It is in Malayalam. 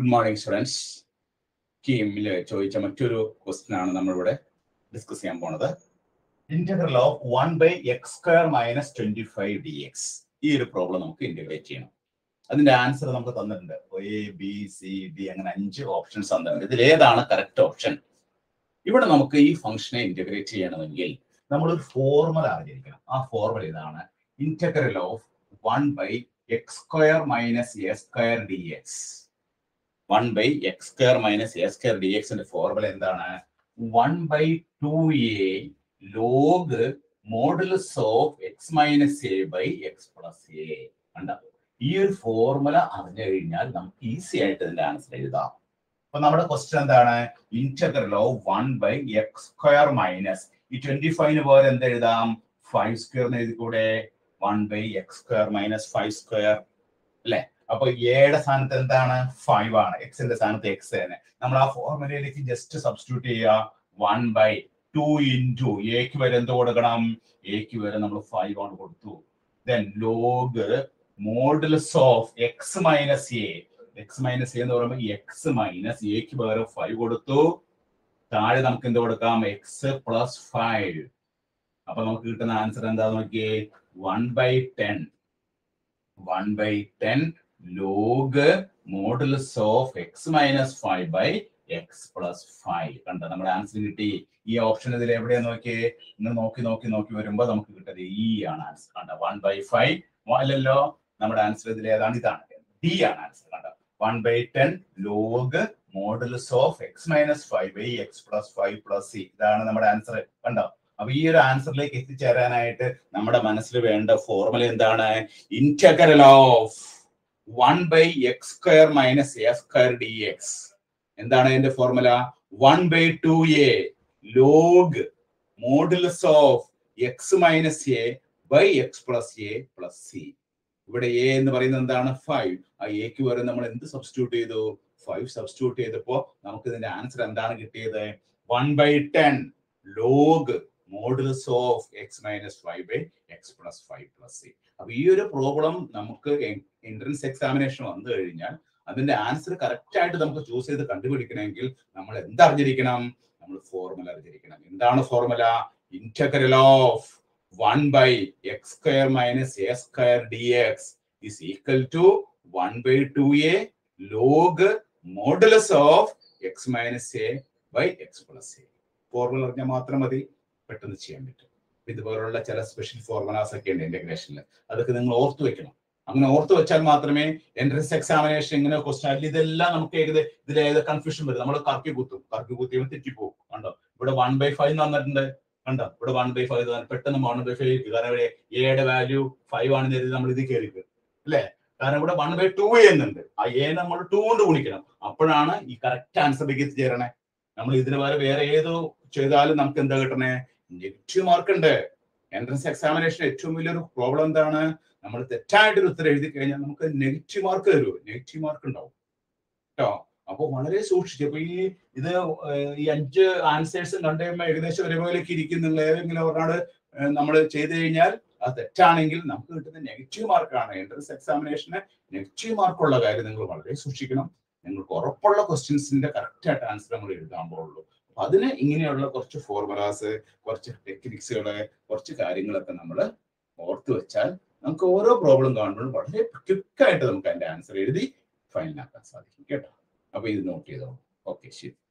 ഗുഡ് മോർണിംഗ് സ്റ്റുഡൻസ് കീമിൽ ചോദിച്ച മറ്റൊരു ക്വസ്റ്റ്യൻ ആണ് നമ്മളിവിടെ ഡിസ്കസ് ചെയ്യാൻ പോണത് integral of one by x square minus twenty five d x ഈ ഒരു പ്രോബ്ലം നമുക്ക് ഇന്റഗ്രേറ്റ് ചെയ്യണം അതിന്റെ ആൻസർ നമുക്ക് തന്നിട്ടുണ്ട് എ ബി സി ഡി അങ്ങനെ അഞ്ച് ഓപ്ഷൻസ് തന്നിട്ടുണ്ട് ഇതിൽ ഏതാണ് കറക്റ്റ് ഓപ്ഷൻ ഇവിടെ നമുക്ക് ഈ ഫംഗ്ഷനെ ഇന്റഗ്രേറ്റ് ചെയ്യണമെങ്കിൽ നമ്മൾ ഒരു ഫോർമുല അറിഞ്ഞിരിക്കണം ആ ഫോർമുല ഇതാണ് integral of one by x square minus a square d x one by x square minus a square d എക്സിന്റെ ഫോർമുല എന്താണ് one by two a log modulus of x minus a by x plus a കണ്ടോ ഈ ഒരു ഫോർമുല അറിഞ്ഞു കഴിഞ്ഞാൽ നമുക്ക് ഈസി ആയിട്ട് ഇതിന്റെ ആൻസർ എഴുതാം അപ്പൊ നമ്മുടെ ക്വസ്റ്റ്യൻ എന്താണ് integral of one by x square minus ഈ ട്വന്റി ഫൈവിന് പകരം എന്ത് എഴുതാം ഫൈവ് സ്ക്വയർ എന്ന് എഴുതിക്കൂടെ one by x square minus five square അല്ലെ അപ്പൊ എയുടെ സ്ഥാനത്ത് എന്താണ് ഫൈവ് ആണ് എക്സിന്റെ സ്ഥാനത്ത് എക്സ് തന്നെ നമ്മൾ ആ ഫോർമുലയിലേക്ക് ജസ്റ്റ് സബ്സ്റ്റിറ്റ്യൂട്ട് ചെയ്യുക വൺ ബൈ ടു ഇൻറ്റു എക്ക് വരെ എന്ത് കൊടുക്കണം എക്ക് വരെ നമ്മൾ ഫൈവ് ആണ് കൊടുത്തു then log modulus of x minus a x minus a എന്ന് പറയുമ്പോൾ എക്സ് മൈനസ് എക്ക് പകരം ഫൈവ് കൊടുത്തു താഴെ നമുക്ക് എന്ത് കൊടുക്കാം എക്സ് പ്ലസ് ഫൈവ് അപ്പൊ നമുക്ക് കിട്ടുന്ന ആൻസർ എന്താ നോക്കിയേ one by ten one by ten log modulus of x minus five by x plus five കണ്ട നമ്മുടെ ആൻസർ കിട്ടി ഈ ഓപ്ഷൻ ഇതിൽ എവിടെയാ നോക്കിയേ ഇന്ന് നോക്കി നോക്കി നോക്കി വരുമ്പോ നമുക്ക് കിട്ടത് ഈ ആണ് ആൻസർ കണ്ട വൺ ബൈ ഫൈവ് അല്ലല്ലോ നമ്മുടെ ആൻസർ ഇതിൽ ഏതാണ് ഇതാണ് ഡി ആണ് ആൻസർ കണ്ട one by ten log modulus of x minus five by x plus five plus c ഇതാണ് നമ്മുടെ ആൻസർ കണ്ടോ അപ്പൊ ഈ ഒരു ആൻസറിലേക്ക് എത്തിച്ചേരാനായിട്ട് നമ്മുടെ മനസ്സിൽ വേണ്ട ഫോർമുല എന്താണ് integral of one by x square minus a square d x എന്താണ് ഇതിന്റെ formula one by two a log modulus of x minus a by x plus a plus c ഇവിടെ എ എന്ന് പറയുന്നത് എന്താണ് ഫൈവ് ആ എക്ക് വരെ നമ്മൾ എന്ത് സബ്സ്റ്റിറ്റ്യൂട്ട് ചെയ്തു ഫൈവ് സബ്സ്റ്റിറ്റ്യൂട്ട് ചെയ്തപ്പോ നമുക്ക് ഇതിന്റെ ആൻസർ എന്താണ് കിട്ടിയത് one by ten log modulus of x minus five by x plus five plus c അപ്പൊ ഈ ഒരു പ്രോബ്ലം നമുക്ക് എൻട്രൻസ് എക്സാമിനേഷൻ വന്നു കഴിഞ്ഞാൽ അതിന്റെ ആൻസർ കറക്റ്റ് ആയിട്ട് നമുക്ക് ചൂസ് ചെയ്ത് കണ്ടുപിടിക്കണമെങ്കിൽ നമ്മൾ എന്തറിഞ്ഞിരിക്കണം നമ്മൾ ഫോർമുല അറിഞ്ഞിരിക്കണം എന്താണ് formula integral of one by x square minus a square d x is equal to one by two a log modulus of x minus a by x plus a formula അറിഞ്ഞാൽ മാത്രം മതി പെട്ടെന്ന് ചെയ്യാൻ പറ്റും ഇതുപോലുള്ള ചില സ്പെഷ്യൽ ഫോർമുലാസ് ഒക്കെ ഉണ്ട് ഇന്റഗ്രേഷനിൽ അതൊക്കെ നിങ്ങൾ ഓർത്തു വെക്കണം അങ്ങനെ ഓർത്തു വെച്ചാൽ മാത്രമേ എൻട്രൻസ് എക്സാമിനേഷൻ ഇങ്ങനെ ക്വസ്റ്റൻ അല്ലെങ്കിൽ ഇതെല്ലാം നമുക്ക് ഏകദേശം ഇതിൽ ഏത് കൺഫ്യൂഷൻ വരും നമ്മൾ കറക്കി കുത്തും കറക്കി കുത്തിയുമ്പോൾ തെറ്റിപ്പോകും കണ്ടോ ഇവിടെ വൺ ബൈ ഫൈവ് തന്നിട്ടുണ്ട് കണ്ടോ ഇവിടെ വൺ ബൈ ഫൈവ് പെട്ടെന്ന് വൺ ബൈ ഫൈവ് കാരണം ഇവിടെ എയുടെ വാല്യൂ ഫൈവ് ആണെന്ന് കരുതി നമ്മൾ ഇത് കയറി അല്ലേ കാരണം ഇവിടെ വൺ ബൈ ടു എന്നുണ്ട് ആ എ നമ്മൾ ടു കൊണ്ട് ഗുണിക്കണം അപ്പോഴാണ് ഈ കറക്റ്റ് ആൻസറിലേക്ക് എത്തിച്ചേരണേ നമ്മൾ ഇതിന് വേറെ വേറെ ഏതോ ചെയ്താലും നമുക്ക് എന്താ കിട്ടണേ നെഗറ്റീവ് മാർക്ക് ഉണ്ട് എൻട്രൻസ് എക്സാമിനേഷൻ ഏറ്റവും വലിയൊരു പ്രോബ്ലം എന്താണ് നമ്മൾ തെറ്റായിട്ടൊരു ഉത്തരം എഴുതി കഴിഞ്ഞാൽ നമുക്ക് നെഗറ്റീവ് മാർക്ക് തരുമോ നെഗറ്റീവ് മാർക്ക് ഉണ്ടാവും കേട്ടോ അപ്പൊ വളരെ സൂക്ഷിച്ചു അപ്പൊ ഈ ഇത് ഈ അഞ്ച് ആൻസേഴ്സും കണ്ടു കഴിയുമ്പോൾ ഏകദേശം ഒരേപോലെയൊക്കെ ഇരിക്കും നിങ്ങൾ ഏതെങ്കിലും ഒരാൾ നമ്മൾ ചെയ്തു കഴിഞ്ഞാൽ അത് തെറ്റാണെങ്കിൽ നമുക്ക് കിട്ടുന്ന നെഗറ്റീവ് മാർക്കാണ് എൻട്രൻസ് എക്സാമിനേഷന് നെഗറ്റീവ് മാർക്കുള്ള കാര്യം നിങ്ങൾ വളരെ സൂക്ഷിക്കണം നിങ്ങൾക്ക് ഉറപ്പുള്ള ക്വസ്റ്റ്യൻസിന്റെ കറക്റ്റ് ആയിട്ട് ആൻസർ നമ്മൾ എഴുതാൻ പോകുള്ളൂ അപ്പൊ അതിന് ഇങ്ങനെയുള്ള കുറച്ച് ഫോർമുലാസ് കുറച്ച് ടെക്നിക്സുകള് കുറച്ച് കാര്യങ്ങളൊക്കെ നമ്മൾ ഓർത്ത് വെച്ചാൽ നമുക്ക് ഓരോ പ്രോബ്ലം കാണുമ്പോഴും വളരെ ക്വിക്കായിട്ട് നമുക്ക് അതിന്റെ ആൻസർ എഴുതി ഫൈനലാക്കാൻ സാധിക്കും കേട്ടോ അപ്പൊ ഇത് നോട്ട് ചെയ്തോ ഓക്കെ ശരി